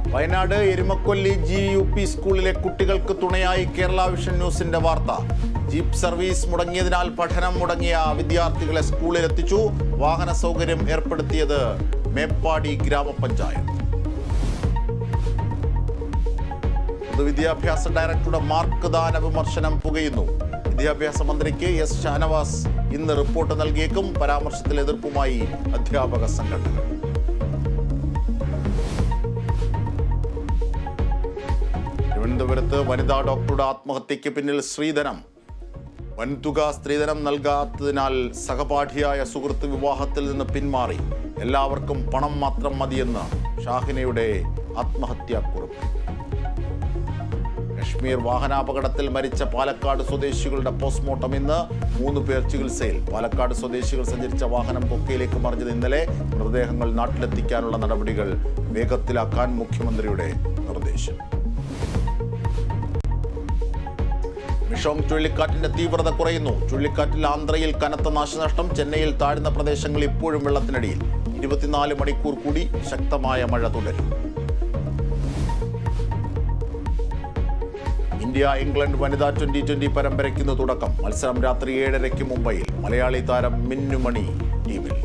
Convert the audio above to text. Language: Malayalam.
Wayanad Erumakkolli G U P സ്കൂളിലെ കുട്ടികൾക്ക് തുണയായി കേരള വിഷൻ ന്യൂസിന്റെ വാർത്ത ജീപ്പ് സർവീസ് മുടങ്ങിയതിനാൽ പഠനം മുടങ്ങിയ വിദ്യാർത്ഥികളെ സ്കൂളിലെത്തിച്ചു വാഹന സൗകര്യം ഏർപ്പെടുത്തിയത് മേപ്പാടി ഗ്രാമപഞ്ചായത്ത് പൊതുവിദ്യാഭ്യാസ ഡയറക്ടറുടെ മാർക്ക് ദാന വിമർശനം പുകയുന്നു വിദ്യാഭ്യാസ മന്ത്രിക്ക് എസ് ഷാനവാസ് ഇന്ന് റിപ്പോർട്ട് നൽകിയേക്കും പരാമർശത്തിൽ എതിർപ്പുമായി അധ്യാപക സംഘടനകൾ തിരുവനന്തപുരത്ത് വനിതാ ഡോക്ടറുടെ ആത്മഹത്യയ്ക്ക് പിന്നിൽ ശ്രീധനം വൻതുക സ്ത്രീധനം നൽകാത്തതിനാൽ സഹപാഠിയായ സുഹൃത്ത് വിവാഹത്തിൽ നിന്ന് പിന്മാറി എല്ലാവർക്കും പണം മാത്രം മതിയെന്ന് ഷാഹിനയുടെ ആത്മഹത്യാക്കുറിപ്പ് കശ്മീർ വാഹനാപകടത്തിൽ മരിച്ച പാലക്കാട് സ്വദേശികളുടെ പോസ്റ്റ്മോർട്ടം ഇന്ന് മൂന്ന് പേർ ചികിത്സയിൽ പാലക്കാട് സ്വദേശികൾ സഞ്ചരിച്ച വാഹനം കൊക്കയിലേക്ക് മറിഞ്ഞത് ഇന്നലെ മൃതദേഹങ്ങൾ നാട്ടിലെത്തിക്കാനുള്ള നടപടികൾ വേഗത്തിലാക്കാൻ മുഖ്യമന്ത്രിയുടെ നിർദ്ദേശം മിഷോങ് ചുഴലിക്കാറ്റിന്റെ തീവ്രത കുറയുന്നു ചുഴലിക്കാറ്റിൽ ആന്ധ്രയിൽ കനത്ത നാശനഷ്ടം ചെന്നൈയിൽ താഴ്ന്ന പ്രദേശങ്ങൾ ഇപ്പോഴും വെള്ളത്തിനടിയിൽ ഇരുപത്തിനാല് മണിക്കൂർ കൂടി ശക്തമായ മഴ തുടരും ഇന്ത്യ ഇംഗ്ലണ്ട് വനിതാ ട്വന്റി ട്വന്റി പരമ്പരയ്ക്ക് ഇന്ന് തുടക്കം മത്സരം രാത്രി ഏഴരയ്ക്ക് മുംബൈയിൽ മലയാളി താരം മിന്നുമണി ടീമിൽ